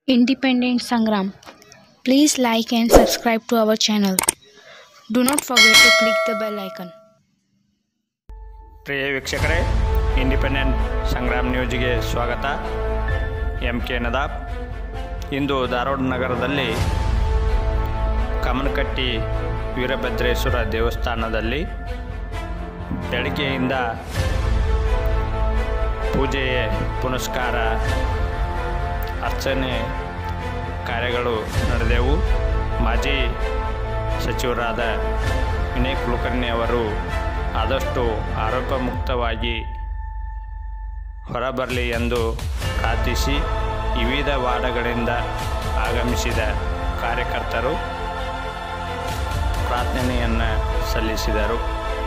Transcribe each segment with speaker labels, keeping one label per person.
Speaker 1: Independent Sangram. Please like and subscribe to our channel. Do not forget to click the bell icon.
Speaker 2: ಪ್ರಿಯ ವೀಕ್ಷಕರೇ independent Sangram ನ್ಯೂಸ್ಗೆ ಸ್ವಾಗತ M K Nadab ಇಂದು ಧಾರವಾಡ ನಗರದಲ್ಲಿ ಕಮನಕಟ್ಟಿ ವೀರಭದ್ರೇಶ್ವರ ದೇವಸ್ಥಾನದಲ್ಲಿ ಬೆಳಗ್ಗೆಯಿಂದ ಪೂಜೆ ಪುನಸ್ಕಾರ ಅರ್ಚನೆ ಕಾರ್ಯಗಳು ನಡೆದೆವು ಮಾಜಿ ಸಚಿವರಾದ ವಿನಯ್ ಕುಲಕರ್ಣಿ ಅವರು ಆದಷ್ಟು ಆರೋಗ್ಯ ಮುಕ್ತವಾಗಿ ಹೊರಬರಲಿ ಎಂದು ಪ್ರಾರ್ಥಿಸಿ ವಿವಿಧ ವಾರ್ಡ್ಗಳಿಂದ ಆಗಮಿಸಿದ ಕಾರ್ಯಕರ್ತರು ಪ್ರಾರ್ಥನೆಯನ್ನು ಸಲ್ಲಿಸಿದರು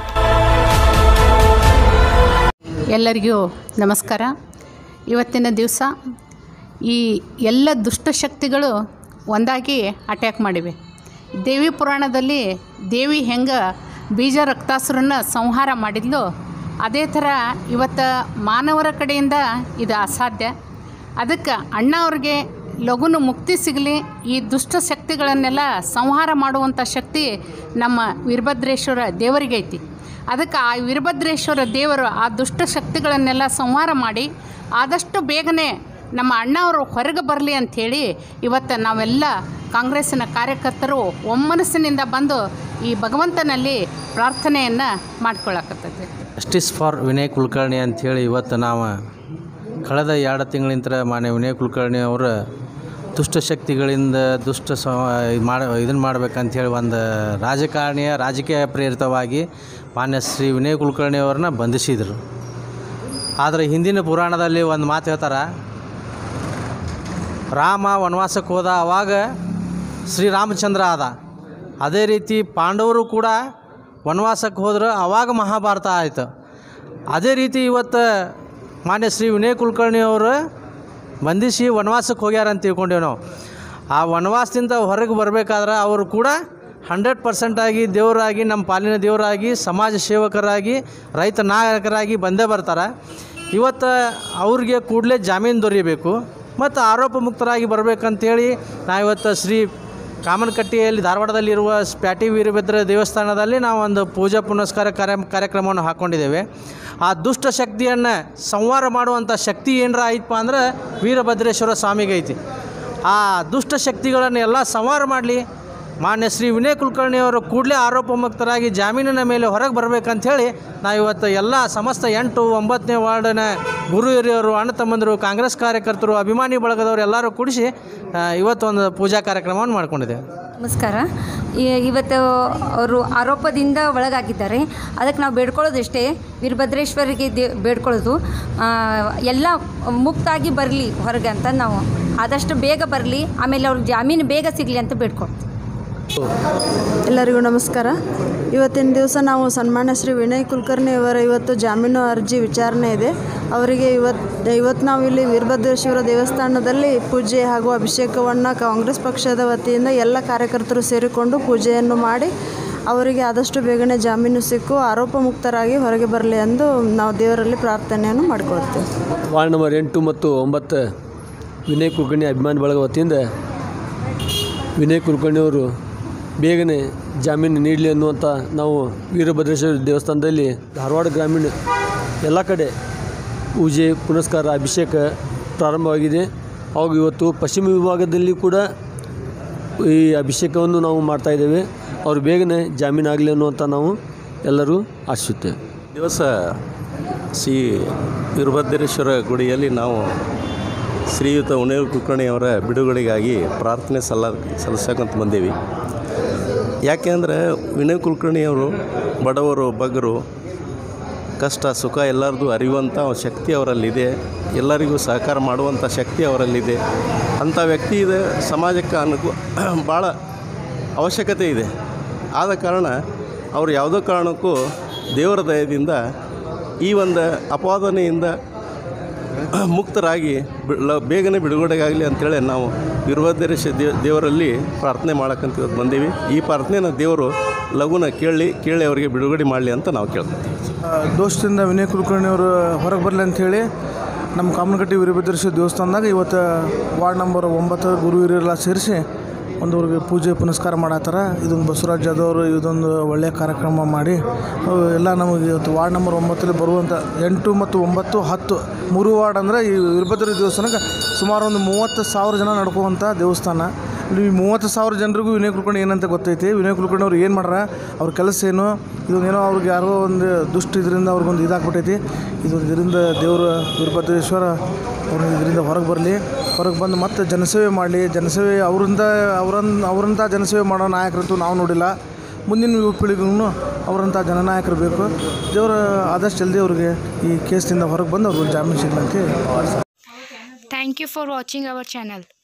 Speaker 3: ಎಲ್ಲರಿಗೂ ನಮಸ್ಕಾರ ಇವತ್ತಿನ ದಿವಸ ಈ ಎಲ್ಲ ದುಷ್ಟಶಕ್ತಿಗಳು ಒಂದಾಗಿ ಅಟ್ಯಾಕ್ ಮಾಡಿವೆ ದೇವಿ ಪುರಾಣದಲ್ಲಿ ದೇವಿ ಹೆಂಗೆ ಬೀಜ ರಕ್ತಾಸುರನ್ನ ಸಂಹಾರ ಮಾಡಿದ್ಲು ಅದೇ ಥರ ಇವತ್ತು ಮಾನವರ ಕಡೆಯಿಂದ ಇದು ಅಸಾಧ್ಯ ಅದಕ್ಕೆ ಅಣ್ಣ ಅವ್ರಿಗೆ ಲಘುನು ಮುಕ್ತಿ ಸಿಗಲಿ ಈ ದುಷ್ಟ ಶಕ್ತಿಗಳನ್ನೆಲ್ಲ ಸಂಹಾರ ಮಾಡುವಂಥ ಶಕ್ತಿ ನಮ್ಮ ವೀರಭದ್ರೇಶ್ವರ ದೇವರಿಗೆ ಐತಿ ಅದಕ್ಕೆ ಆ ವೀರಭದ್ರೇಶ್ವರ ದೇವರು ಆ ದುಷ್ಟ ಶಕ್ತಿಗಳನ್ನೆಲ್ಲ ಸಂಹಾರ ಮಾಡಿ ಆದಷ್ಟು ಬೇಗನೆ ನಮ್ಮ ಅಣ್ಣವರು ಹೊರಗೆ ಬರಲಿ ಅಂಥೇಳಿ ಇವತ್ತು ನಾವೆಲ್ಲ ಕಾಂಗ್ರೆಸ್ಸಿನ ಕಾರ್ಯಕರ್ತರು ಒಮ್ಮನಸ್ಸಿನಿಂದ ಬಂದು ಈ ಭಗವಂತನಲ್ಲಿ ಪ್ರಾರ್ಥನೆಯನ್ನು ಮಾಡ್ಕೊಳ್ಳಕತ್ತೈತಿ
Speaker 4: ಜಸ್ಟಿಸ್ ಫಾರ್ ವಿನಯ್ ಕುಲಕರ್ಣಿ ಅಂಥೇಳಿ ಇವತ್ತು ನಾವು ಕಳೆದ ಎರಡು ತಿಂಗಳಿಂದ ಮಾನ್ಯ ವಿನಯ್ ಕುಲಕರ್ಣಿ ಅವರ ದುಷ್ಟಶಕ್ತಿಗಳಿಂದ ದುಷ್ಟ ಸ ಇದ್ ಮಾಡ ಇದನ್ನು ಮಾಡ್ಬೇಕಂಥೇಳಿ ಒಂದು ರಾಜಕಾರಣಿಯ ರಾಜಕೀಯ ಪ್ರೇರಿತವಾಗಿ ಮಾನ್ಯ ಶ್ರೀ ವಿನಯ್ ಕುಲಕರ್ಣಿ ಅವ್ರನ್ನ ಬಂಧಿಸಿದರು ಆದರೆ ಹಿಂದಿನ ಪುರಾಣದಲ್ಲಿ ಒಂದು ಮಾತು ಹೇಳ್ತಾರೆ ರಾಮ ವನವಾಸಕ್ಕೆ ಹೋದ ಅವಾಗ ಶ್ರೀರಾಮಚಂದ್ರ ಆದ ಅದೇ ರೀತಿ ಪಾಂಡವರು ಕೂಡ ವನವಾಸಕ್ಕೆ ಹೋದ್ರೆ ಅವಾಗ ಮಹಾಭಾರತ ಆಯಿತು ಅದೇ ರೀತಿ ಇವತ್ತು ಮಾನ್ಯ ಶ್ರೀ ವಿನಯ್ ಕುಲಕರ್ಣಿ ಅವರು ಬಂಧಿಸಿ ವನವಾಸಕ್ಕೆ ಹೋಗ್ಯಾರ ಅಂತ ತಿಳ್ಕೊಂಡೇವು ನಾವು ಆ ವನವಾಸದಿಂದ ಹೊರಗೆ ಬರಬೇಕಾದ್ರೆ ಅವರು ಕೂಡ ಹಂಡ್ರೆಡ್ ಪರ್ಸೆಂಟಾಗಿ ದೇವರಾಗಿ ನಮ್ಮ ಪಾಲಿನ ದೇವರಾಗಿ ಸಮಾಜ ಸೇವಕರಾಗಿ ರೈತ ನಾಯಕರಾಗಿ ಬಂದೇ ಬರ್ತಾರೆ ಇವತ್ತು ಅವ್ರಿಗೆ ಕೂಡಲೇ ಜಾಮೀನು ದೊರೆಯಬೇಕು ಮತ್ತು ಆರೋಪ ಮುಕ್ತರಾಗಿ ಬರಬೇಕಂತೇಳಿ ನಾವಿವತ್ತು ಶ್ರೀ ಕಾಮನಕಟ್ಟಿಯಲ್ಲಿ ಧಾರವಾಡದಲ್ಲಿರುವ ಪ್ಯಾಟಿ ವೀರಭದ್ರ ದೇವಸ್ಥಾನದಲ್ಲಿ ನಾವು ಒಂದು ಪೂಜಾ ಪುನಸ್ಕಾರ ಕಾರ್ಯ ಕಾರ್ಯಕ್ರಮವನ್ನು ಹಾಕ್ಕೊಂಡಿದ್ದೇವೆ ಆ ದುಷ್ಟ ಶಕ್ತಿಯನ್ನು ಸಂಹಾರ ಮಾಡುವಂಥ ಶಕ್ತಿ ಏನರ ಆಯ್ತಪ್ಪ ಅಂದ್ರೆ ವೀರಭದ್ರೇಶ್ವರ ಸ್ವಾಮಿಗೆ ಐತಿ ಆ ದುಷ್ಟ ಶಕ್ತಿಗಳನ್ನು ಎಲ್ಲ ಸಂಹಾರ ಮಾಡಲಿ ಮಾನ್ಯ ಶ್ರೀ ವಿನಯ್ ಕುಲಕರ್ಣಿ ಅವರು ಕೂಡಲೇ ಆರೋಪ ಮುಕ್ತರಾಗಿ ಜಾಮೀನಿನ ಮೇಲೆ ಹೊರಗೆ ಬರಬೇಕಂಥೇಳಿ ನಾವು ಇವತ್ತು ಎಲ್ಲ ಸಮಸ್ತ ಎಂಟು ಒಂಬತ್ತನೇ ವಾರ್ಡಿನ ಗುರು ಹಿರಿಯರು ಅಣ್ಣ ತಮ್ಮಂದರು ಕಾಂಗ್ರೆಸ್ ಕಾರ್ಯಕರ್ತರು ಅಭಿಮಾನಿ ಬಳಗದವರು ಎಲ್ಲರೂ ಕೂಡಿಸಿ ಆ, ಇವತ್ತೊಂದು ಪೂಜಾ ಕಾರ್ಯಕ್ರಮವನ್ನು ಮಾಡ್ಕೊಂಡಿದ್ದೇವೆ
Speaker 5: ನಮಸ್ಕಾರ ಈ- ಇವತ್ತು ಅವರು ಆರೋಪದಿಂದ ಒಳಗಾಗಿದ್ದಾರೆ ಅದಕ್ಕೆ ನಾವು ಬೇಡ್ಕೊಳ್ಳೋದಿಷ್ಟೇ ವೀರಭದ್ರೇಶ್ವರಿಗೆ ದೇ ಬೇಡ್ಕೊಳ್ಳೋದು ಆ, ಎಲ್ಲ ಮುಕ್ತಾಗಿ ಬರಲಿ ಹೊರಗೆ ಅಂತ ನಾವು ಆದಷ್ಟು ಬೇಗ ಬರಲಿ ಆಮೇಲೆ ಅವ್ರಿಗೆ ಜಾಮೀನು ಬೇಗ ಸಿಗಲಿ ಅಂತ ಬೇಡ್ಕೊಳ್ತೀವಿ
Speaker 6: ಎಲ್ಲರಿಗೂ ನಮಸ್ಕಾರ ಇವತ್ತಿನ ದಿವಸ ನಾವು ಸನ್ಮಾನ್ಯ ಶ್ರೀ ವಿನಯ್ ಕುಲಕರ್ಣಿ ಅವರ ಇವತ್ತು ಜಾಮೀನು ಅರ್ಜಿ ವಿಚಾರಣೆ ಇದೆ ಅವರಿಗೆ ಇವತ್ತು ಇವತ್ತು ನಾವು ಇಲ್ಲಿ ವೀರಭದ್ರೇಶ್ವರ ದೇವಸ್ಥಾನದಲ್ಲಿ ಪೂಜೆ ಹಾಗೂ ಅಭಿಷೇಕವನ್ನು ಕಾಂಗ್ರೆಸ್ ಪಕ್ಷದ ವತಿಯಿಂದ ಎಲ್ಲ ಕಾರ್ಯಕರ್ತರು ಸೇರಿಕೊಂಡು ಪೂಜೆಯನ್ನು ಮಾಡಿ ಅವರಿಗೆ ಆದಷ್ಟು ಬೇಗನೆ ಜಾಮೀನು ಸಿಕ್ಕು ಆರೋಪ ಮುಕ್ತರಾಗಿ ಹೊರಗೆ ಬರಲಿ ಎಂದು ನಾವು ದೇವರಲ್ಲಿ ಪ್ರಾರ್ಥನೆಯನ್ನು ಮಾಡಿಕೊಳ್ತೇವೆ
Speaker 7: ವಾರ್ಡ್ ನಂಬರ್ ಎಂಟು ಮತ್ತು ಒಂಬತ್ತು ವಿನಯ್ ಕುಲಕರ್ಣಿ ಅಭಿಮಾನಿ ಬಳಗ ವತಿಯಿಂದ ವಿನಯ್ ಕುಲಕರ್ಣಿ ಅವರು ಬೇಗನೆ ಜಾಮೀನು ನೀಡಲಿ ಅನ್ನುವಂಥ ನಾವು ವೀರಭದ್ರೇಶ್ವರ ದೇವಸ್ಥಾನದಲ್ಲಿ ಧಾರವಾಡ ಗ್ರಾಮೀಣ ಎಲ್ಲ ಕಡೆ ಪೂಜೆ ಪುನಸ್ಕಾರ ಅಭಿಷೇಕ ಪ್ರಾರಂಭವಾಗಿದೆ ಹಾಗೂ ಇವತ್ತು ಪಶ್ಚಿಮ ವಿಭಾಗದಲ್ಲಿ ಕೂಡ ಈ ಅಭಿಷೇಕವನ್ನು ನಾವು ಮಾಡ್ತಾ ಇದ್ದೇವೆ ಅವರು ಬೇಗನೆ ಜಾಮೀನು ಆಗಲಿ ಅನ್ನುವಂಥ ನಾವು ಎಲ್ಲರೂ ಆಶಿಸುತ್ತೇವೆ
Speaker 8: ದಿವಸ ಶ್ರೀ ವೀರಭದ್ರೇಶ್ವರ ಗುಡಿಯಲ್ಲಿ ನಾವು ಶ್ರೀಯುತ ಉಣೇರು ಕುಲಕರ್ಣಿಯವರ ಬಿಡುಗಡೆಗಾಗಿ ಪ್ರಾರ್ಥನೆ ಸಲ್ಲ ಸಲ್ಲಿಸಕ್ಕಂತ ಬಂದೀವಿ ಯಾಕೆಂದರೆ ವಿನಯ್ ಕುಲಕರ್ಣಿಯವರು ಬಡವರು ಬಗ್ಗರು ಕಷ್ಟ ಸುಖ ಎಲ್ಲರದು ಅರಿಯುವಂಥ ಶಕ್ತಿ ಅವರಲ್ಲಿದೆ ಎಲ್ಲರಿಗೂ ಸಹಕಾರ ಮಾಡುವಂಥ ಶಕ್ತಿ ಅವರಲ್ಲಿದೆ ಅಂಥ ವ್ಯಕ್ತಿ ಇದೆ ಸಮಾಜಕ್ಕೆ ಅನುಕೂ ಭಾಳ ಅವಶ್ಯಕತೆ ಇದೆ ಆದ ಕಾರಣ ಅವರು ಯಾವುದೋ ಕಾರಣಕ್ಕೂ ದೇವರ ದಯದಿಂದ ಈ ಒಂದು ಅಪಾದನೆಯಿಂದ ಮುಕ್ತರಾಗಿ ಬಿ- ಲ- ಬೇಗನೆ ಬಿಡುಗಡೆಗಾಗಲಿ ಅಂತೇಳಿ ನಾವು ವೀರಭದ್ರೇಶ ದೇವ ದೇವರಲ್ಲಿ ಪ್ರಾರ್ಥನೆ ಮಾಡಕ್ಕಂತ ಇವತ್ತು ಬಂದೀವಿ ಈ ಪ್ರಾರ್ಥನೆನ ದೇವರು ಲಘುನ ಕೇಳಿ ಕೇಳಿ ಅವರಿಗೆ ಬಿಡುಗಡೆ ಮಾಡಲಿ ಅಂತ ನಾವು ಕೇಳ್ತೀವಿ
Speaker 9: ಆ, ದೋಷದಿಂದ ವಿನಯ್ ಕುಲಕರ್ಣಿ ಅವರು ಹೊರಗೆ ಬರಲಿ ಅಂಥೇಳಿ ನಮ್ಮ ಕಾಮನಕಟ್ಟಿ ವೀರಭದ್ರೇಶ್ವರ ದೇವಸ್ಥಾನದಾಗ ಇವತ್ತು ವಾರ್ಡ್ ನಂಬರ್ ಒಂಬತ್ತು ಗುರು ಹಿರಿಯರೆಲ್ಲ ಸೇರಿಸಿ ಒಂದು ಅವ್ರಿಗೆ ಪೂಜೆ ಪುನಸ್ಕಾರ ಮಾಡತ್ತಾರ ಇದೊಂದು ಬಸವರಾಜ್ ಜಾಧವ್ ಅವರು ಇದೊಂದು ಒಳ್ಳೆಯ ಕಾರ್ಯಕ್ರಮ ಮಾಡಿ ಅವು ಎಲ್ಲ ನಮಗೆ ಇವತ್ತು ವಾರ್ಡ್ ನಂಬರ್ ಒಂಬತ್ತಲ್ಲಿ ಬರುವಂಥ ಎಂಟು ಮತ್ತು ಒಂಬತ್ತು ಹತ್ತು ಮೂರು ವಾರ್ಡ್ ಅಂದರೆ ಈ ವೀರಭದ್ರ ದೇವಸ್ಥಾನಕ್ಕೆ ಸುಮಾರು ಒಂದು ಮೂವತ್ತು ಸಾವಿರ ಜನ ನಡ್ಕೋವಂಥ ದೇವಸ್ಥಾನ ಇಲ್ಲಿ ಈ ಮೂವತ್ತು ಸಾವಿರ ಜನರಿಗೂ ವಿನಯ್ ಕುಲಕರ್ಣಿ ಏನಂತ ಗೊತ್ತೈತಿ ವಿನಯ್ ಕುಲಕರ್ಣಿ ಅವ್ರು ಏನು ಮಾಡ್ಯಾರ ಅವ್ರ ಕೆಲಸ ಏನು ಇದೊಂದೇನೋ ಅವ್ರಿಗೆ ಯಾರೋ ಒಂದು ದುಷ್ಟ ಇದರಿಂದ ಅವ್ರಿಗೊಂದು ಇದಾಗ್ಬಿಟ್ಟೈತಿ ಇದೊಂದು ಇದರಿಂದ ದೇವರು ವೀರಭದ್ರೇಶ್ವರ ಅವ್ರು ಇದರಿಂದ ಹೊರಗೆ ಬರಲಿ ಹೊರಗೆ ಬಂದು ಮತ್ತೆ ಜನಸೇವೆ ಮಾಡಲಿ ಜನಸೇವೆ ಅವರಿಂದ ಅವರನ್ ಅವರಂಥ ಜನಸೇವೆ ಮಾಡೋ ನಾಯಕರಂತೂ ನಾವು ನೋಡಿಲ್ಲ ಮುಂದಿನ ಯುವ ಪೀಳಿಗೆಗೂ ಅವರಂಥ ಜನನಾಯಕರು ಬೇಕು ದೇವರು ಆದಷ್ಟು ಜಲ್ದಿ ಅವ್ರಿಗೆ ಈ ಕೇಸ್ನಿಂದ ಹೊರಗೆ ಬಂದು ಅವ್ರಿಗೆ ಜಾಮೀನು ಸಿಗಲಿ ಅಂತ
Speaker 1: Thank you for watching our channel.